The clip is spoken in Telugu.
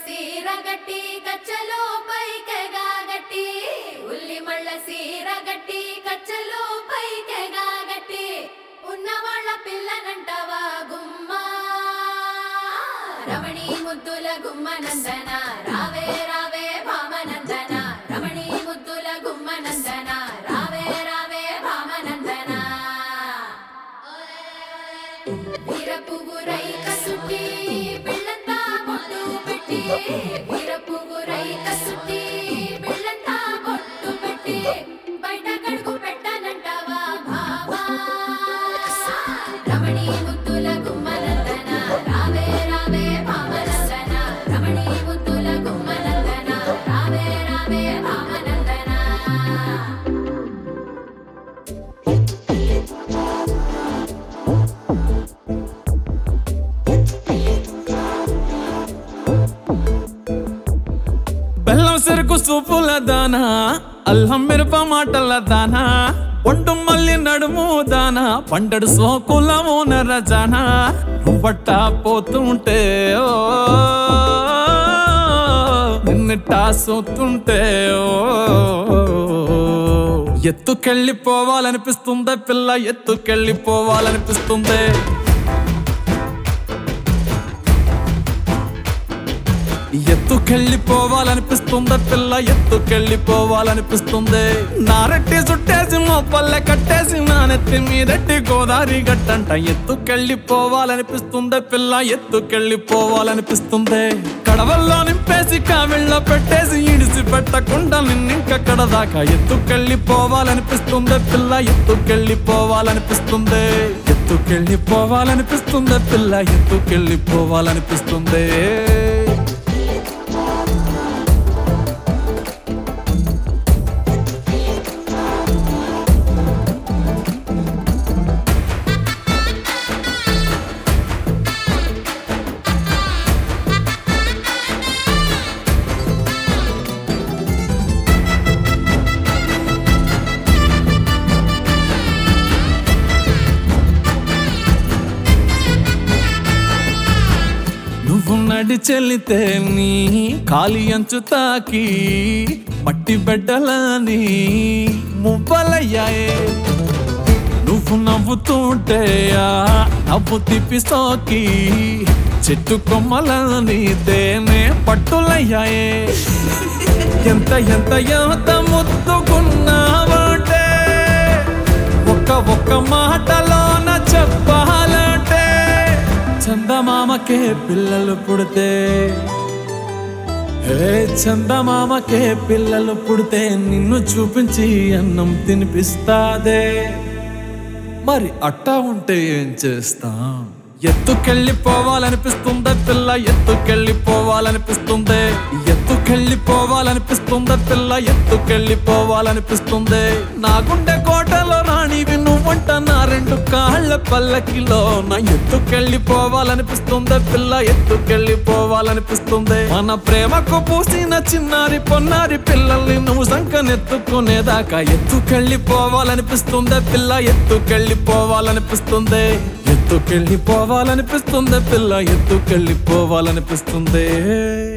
సీర గట్టి కచ్చలో పైకెగా గట్టి ఉల్లి మళ్ళ సీర గట్టి కచ్చలో పైకెగా గట్టి ఉన్నవాళ్ళ పిల్లనంటవా గుమ్మా రమణి ముద్దుల గుమ్మ నందన రావే రావే భామనందన రమణి ముద్దుల గుమ్మ నందన రావే రావే భామనందన వీర పువ్వురై కసుట్టి పిల్లంతా బొట్టు పెట్టి వీర పువ్వురై కసుట్టి పిల్లంతా బొట్టు పెట్టి బయట కడుగు పెట్టనంటావా బాబా రమణి ముద్దుల గుమ్మనందన రావే రావే భామనందన రమణి ముద్దుల గుమ్మనందన రావే రావే భామనందన బెల్లం చెరుకు సూపుల దానా అల్లం మిరప మాటల దానా ఒంటు మల్లి నడుము దానా పండడు సోకుల ఓనర జానా నువ్వట్ట పోతుంటే ఓ నిన్నట్టా సోతుంటే ఓ ఎత్తుకెళ్ళిపోవాలనిపిస్తుందే పిల్ల ఎత్తుకెళ్ళిపోవాలనిపిస్తుందే ఎత్తుకెళ్ళిపోవాలనిపిస్తుంది పిల్ల ఎత్తుకెళ్ళిపోవాలనిపిస్తుంది నారెట్టి చుట్టేసి మొప్పల్లె కట్టేసి నా నెత్తి మీరెట్టి గోదావరి గట్టంట ఎత్తుకెళ్ళిపోవాలనిపిస్తుంది పిల్ల ఎత్తుకెళ్ళిపోవాలనిపిస్తుంది కడవల్లో నింపేసి కావిళ్ళ పెట్టేసి ఇడిసి పెట్టకుండా నిన్నింకక్కడ దాకా ఎత్తుకెళ్ళిపోవాలనిపిస్తుంది పిల్ల ఎత్తుకెళ్ళిపోవాలనిపిస్తుంది ఎత్తుకెళ్ళిపోవాలనిపిస్తుంది పిల్ల ఎత్తుకెళ్ళిపోవాలనిపిస్తుంది నువ్వు నడి చెల్లితే నీ కాలి అంచు తాకి మట్టి బిడ్డలని మువ్వలయ్యాయే నువ్వు నవ్వుతుంటే ఆ నవ్వు తిప్పి సోకి చెట్టు కొమ్మలని తేనె పట్టులయ్యాయే ఎంత ఎంత ఎంత ముద్దుకున్నావంటే ఒక్క ఒక్క మాటలోన చెప్పాలంటే చందమామకే పిల్లలు పుడితే హే చందమామకే పిల్లలు పుడితే నిన్ను చూపించి అన్నం తినిపిస్తాదే మరి అట్టా ఉంటే ఏం చేస్తాం ఎత్తుకెళ్ళిపోవాలనిపిస్తుందే పిల్ల ఎత్తుకెళ్ళిపోవాలనిపిస్తుంది ఎత్తుకెళ్ళిపోవాలనిపిస్తుందే పిల్ల ఎత్తుకెళ్ళిపోవాలనిపిస్తుంది నా గుండె కోటలో రాణివి నువ్వంట నా రెండు కాళ్ళ పల్లకిలో నా ఎత్తుకెళ్ళిపోవాలనిపిస్తుందే పిల్ల ఎత్తుకెళ్ళిపోవాలనిపిస్తుంది మన ప్రేమకు పూసిన చిన్నారి పొన్నారి పిల్లల్ని నువ్వు సంకనెత్తుకునేదాకా ఎత్తుకెళ్ళిపోవాలనిపిస్తుందే పిల్ల ఎత్తుకెళ్ళిపోవాలనిపిస్తుంది ఎత్తుకెళ్ళిపోవాలనిపిస్తుంది పిల్ల ఎత్తుకెళ్ళిపోవాలనిపిస్తుంది